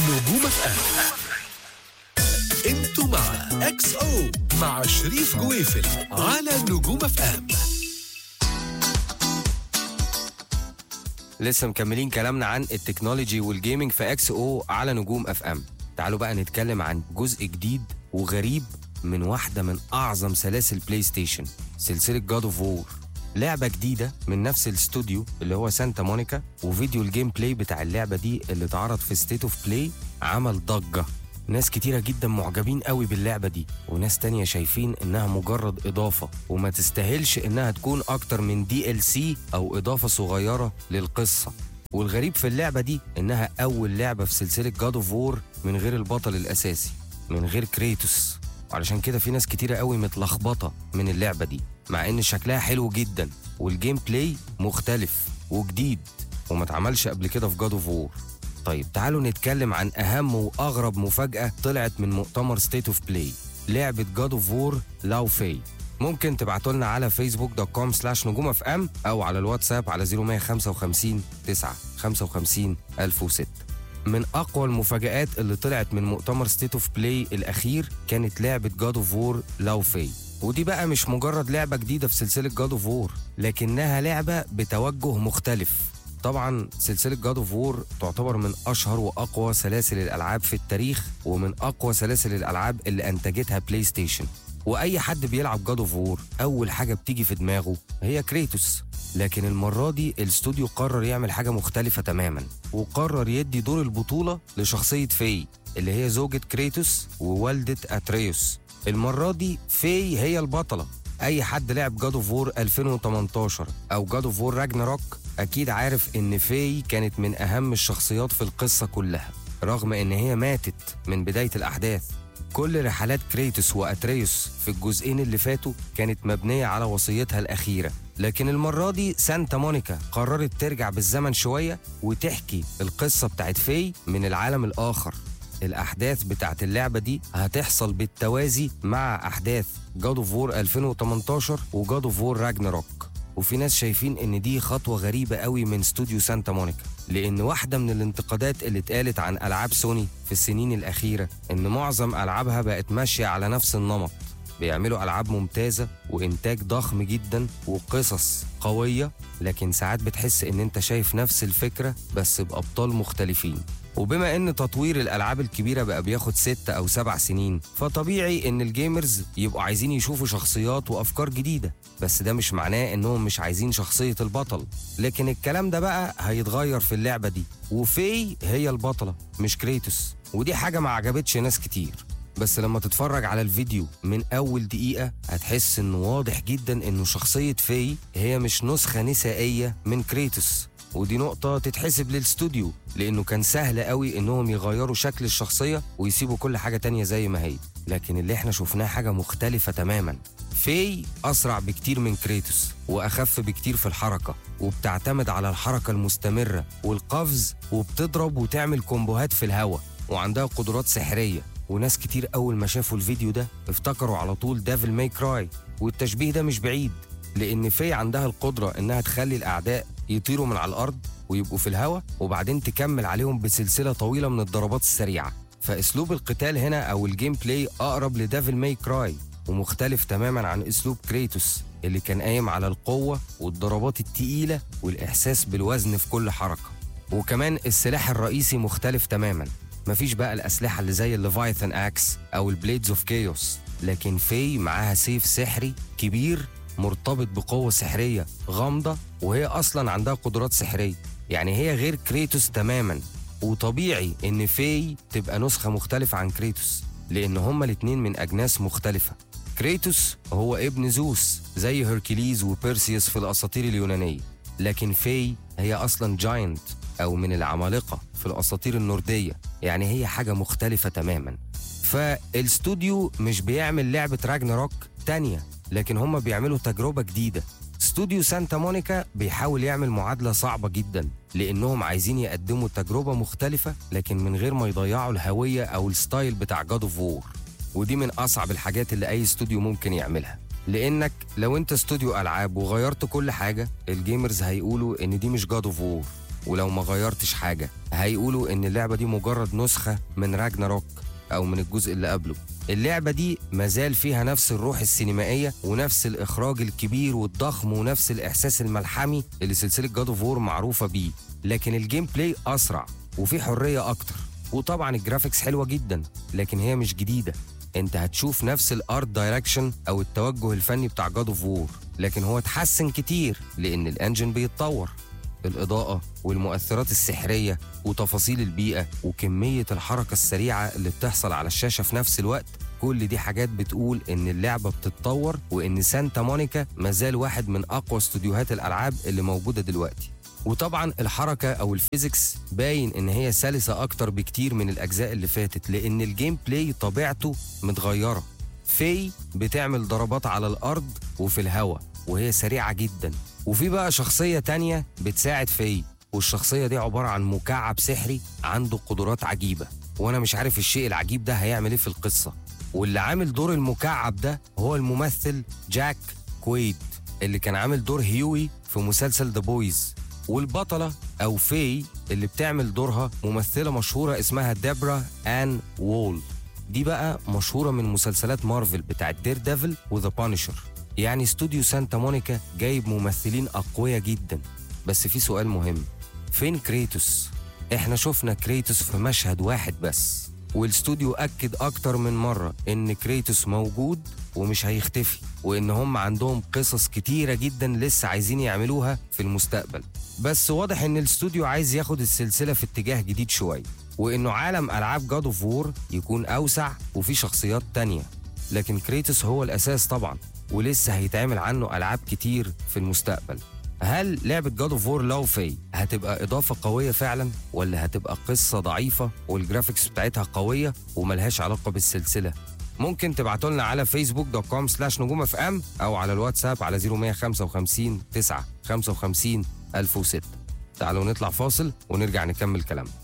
نجوم اف ام انتوا مع اكس او مع شريف جويفل على نجوم اف ام لسه مكملين كلامنا عن التكنولوجي والجيمنج في اكس او على نجوم اف ام تعالوا بقى نتكلم عن جزء جديد وغريب من واحدة من أعظم سلاسل بلاي ستيشن سلسلة جاد اوف وور لعبة جديدة من نفس الاستوديو اللي هو سانتا مونيكا وفيديو الجيم بلاي بتاع اللعبة دي اللي اتعرض في ستيت اوف بلاي عمل ضجة ناس كتيرة جدا معجبين قوي باللعبة دي وناس تانية شايفين انها مجرد اضافة وما تستاهلش انها تكون اكتر من دي ال سي او اضافة صغيرة للقصة والغريب في اللعبة دي انها اول لعبة في سلسلة جاد اوف وور من غير البطل الاساسي من غير كريتوس علشان كده في ناس كتيرة قوي متلخبطة من اللعبة دي مع ان شكلها حلو جدا والجيم بلاي مختلف وجديد وما اتعملش قبل كده في جاد اوف وور طيب تعالوا نتكلم عن اهم واغرب مفاجاه طلعت من مؤتمر ستيت اوف بلاي لعبه جاد اوف وور لاو في ممكن تبعتوا لنا على فيسبوك دوت كوم سلاش نجوم اف ام او على الواتساب على 0155 9 55 1006 من اقوى المفاجآت اللي طلعت من مؤتمر ستيت اوف بلاي الاخير كانت لعبه جاد اوف وور لاو في ودي بقى مش مجرد لعبه جديده في سلسله جاد اوف وور لكنها لعبه بتوجه مختلف طبعا سلسلة جاد اوف وور تعتبر من أشهر وأقوى سلاسل الألعاب في التاريخ ومن أقوى سلاسل الألعاب اللي أنتجتها بلاي ستيشن وأي حد بيلعب جاد اوف وور أول حاجة بتيجي في دماغه هي كريتوس لكن المرة دي الاستوديو قرر يعمل حاجة مختلفة تماما وقرر يدي دور البطولة لشخصية في اللي هي زوجة كريتوس ووالدة أتريوس المرة دي في هي البطلة اي حد لعب جاد اوف وور 2018 او جاد اوف وور راجناروك اكيد عارف ان في كانت من اهم الشخصيات في القصه كلها رغم ان هي ماتت من بدايه الاحداث كل رحلات كريتوس واتريوس في الجزئين اللي فاتوا كانت مبنيه على وصيتها الاخيره لكن المره دي سانتا مونيكا قررت ترجع بالزمن شويه وتحكي القصه بتاعت في من العالم الاخر الأحداث بتاعت اللعبة دي هتحصل بالتوازي مع أحداث جاد اوف وور 2018 وجاد اوف وور راجناروك وفي ناس شايفين ان دي خطوه غريبه قوي من استوديو سانتا مونيكا لان واحده من الانتقادات اللي اتقالت عن العاب سوني في السنين الاخيره ان معظم العابها بقت ماشيه على نفس النمط بيعملوا العاب ممتازه وانتاج ضخم جدا وقصص قويه لكن ساعات بتحس ان انت شايف نفس الفكره بس بابطال مختلفين وبما ان تطوير الالعاب الكبيره بقى بياخد ست او سبع سنين فطبيعي ان الجيمرز يبقوا عايزين يشوفوا شخصيات وافكار جديده بس ده مش معناه انهم مش عايزين شخصيه البطل لكن الكلام ده بقى هيتغير في اللعبه دي وفي هي البطله مش كريتوس ودي حاجه ما عجبتش ناس كتير بس لما تتفرج على الفيديو من اول دقيقه هتحس انه واضح جدا انه شخصيه في هي مش نسخه نسائيه من كريتوس ودي نقطة تتحسب للاستوديو لأنه كان سهل قوي إنهم يغيروا شكل الشخصية ويسيبوا كل حاجة تانية زي ما هي لكن اللي احنا شفناه حاجة مختلفة تماما في أسرع بكتير من كريتوس وأخف بكتير في الحركة وبتعتمد على الحركة المستمرة والقفز وبتضرب وتعمل كومبوهات في الهواء وعندها قدرات سحرية وناس كتير أول ما شافوا الفيديو ده افتكروا على طول ديفل ماي كراي والتشبيه ده مش بعيد لأن في عندها القدرة إنها تخلي الأعداء يطيروا من على الأرض ويبقوا في الهواء وبعدين تكمل عليهم بسلسلة طويلة من الضربات السريعة فأسلوب القتال هنا أو الجيم بلاي أقرب لديفل ماي كراي ومختلف تماما عن أسلوب كريتوس اللي كان قايم على القوة والضربات التقيلة والإحساس بالوزن في كل حركة وكمان السلاح الرئيسي مختلف تماما مفيش بقى الأسلحة اللي زي الليفايثن أكس أو البليدز اوف كيوس لكن في معاها سيف سحري كبير مرتبط بقوة سحرية غامضة وهي أصلا عندها قدرات سحرية يعني هي غير كريتوس تماما وطبيعي إن في تبقى نسخة مختلفة عن كريتوس لأن هما الاتنين من أجناس مختلفة كريتوس هو ابن زوس زي هيركليز وبيرسيوس في الأساطير اليونانية لكن في هي أصلا جاينت أو من العمالقة في الأساطير النوردية يعني هي حاجة مختلفة تماما فالاستوديو مش بيعمل لعبة راجناروك تانية لكن هم بيعملوا تجربة جديدة استوديو سانتا مونيكا بيحاول يعمل معادلة صعبة جدا لأنهم عايزين يقدموا تجربة مختلفة لكن من غير ما يضيعوا الهوية أو الستايل بتاع جاد اوف وور ودي من أصعب الحاجات اللي أي استوديو ممكن يعملها لأنك لو أنت استوديو ألعاب وغيرت كل حاجة الجيمرز هيقولوا إن دي مش جاد اوف وور ولو ما غيرتش حاجة هيقولوا إن اللعبة دي مجرد نسخة من راجناروك أو من الجزء اللي قبله اللعبة دي مازال فيها نفس الروح السينمائية ونفس الإخراج الكبير والضخم ونفس الإحساس الملحمي اللي سلسلة جاد اوف وور معروفة بيه لكن الجيم بلاي أسرع وفي حرية أكتر وطبعا الجرافيكس حلوة جدا لكن هي مش جديدة انت هتشوف نفس الارت دايركشن او التوجه الفني بتاع جاد اوف وور لكن هو اتحسن كتير لان الانجن بيتطور الإضاءة والمؤثرات السحرية وتفاصيل البيئة وكمية الحركة السريعة اللي بتحصل على الشاشة في نفس الوقت كل دي حاجات بتقول إن اللعبة بتتطور وإن سانتا مونيكا مازال واحد من أقوى استوديوهات الألعاب اللي موجودة دلوقتي وطبعا الحركة أو الفيزيكس باين إن هي سلسة أكتر بكتير من الأجزاء اللي فاتت لأن الجيم بلاي طبيعته متغيرة في بتعمل ضربات على الأرض وفي الهواء وهي سريعة جدا وفي بقى شخصية تانية بتساعد في والشخصية دي عبارة عن مكعب سحري عنده قدرات عجيبة وأنا مش عارف الشيء العجيب ده هيعمل إيه في القصة واللي عامل دور المكعب ده هو الممثل جاك كويد اللي كان عامل دور هيوي في مسلسل ذا بويز والبطلة أو في اللي بتعمل دورها ممثلة مشهورة اسمها ديبرا آن وول دي بقى مشهورة من مسلسلات مارفل بتاعت دير ديفل وذا بانشر يعني استوديو سانتا مونيكا جايب ممثلين أقوياء جدا بس في سؤال مهم فين كريتوس؟ احنا شفنا كريتوس في مشهد واحد بس والاستوديو أكد أكتر من مرة إن كريتوس موجود ومش هيختفي وإن هم عندهم قصص كتيرة جدا لسه عايزين يعملوها في المستقبل بس واضح إن الاستوديو عايز ياخد السلسلة في اتجاه جديد شوية وإنه عالم ألعاب جاد اوف وور يكون أوسع وفيه شخصيات تانية لكن كريتوس هو الأساس طبعا ولسه هيتعمل عنه ألعاب كتير في المستقبل هل لعبة جاد اوف وور لو في هتبقى إضافة قوية فعلا ولا هتبقى قصة ضعيفة والجرافيكس بتاعتها قوية وملهاش علاقة بالسلسلة ممكن تبعتوا لنا على فيسبوك دوت كوم سلاش نجوم اف ام او على الواتساب على 0155 9 55 1006 تعالوا نطلع فاصل ونرجع نكمل كلامنا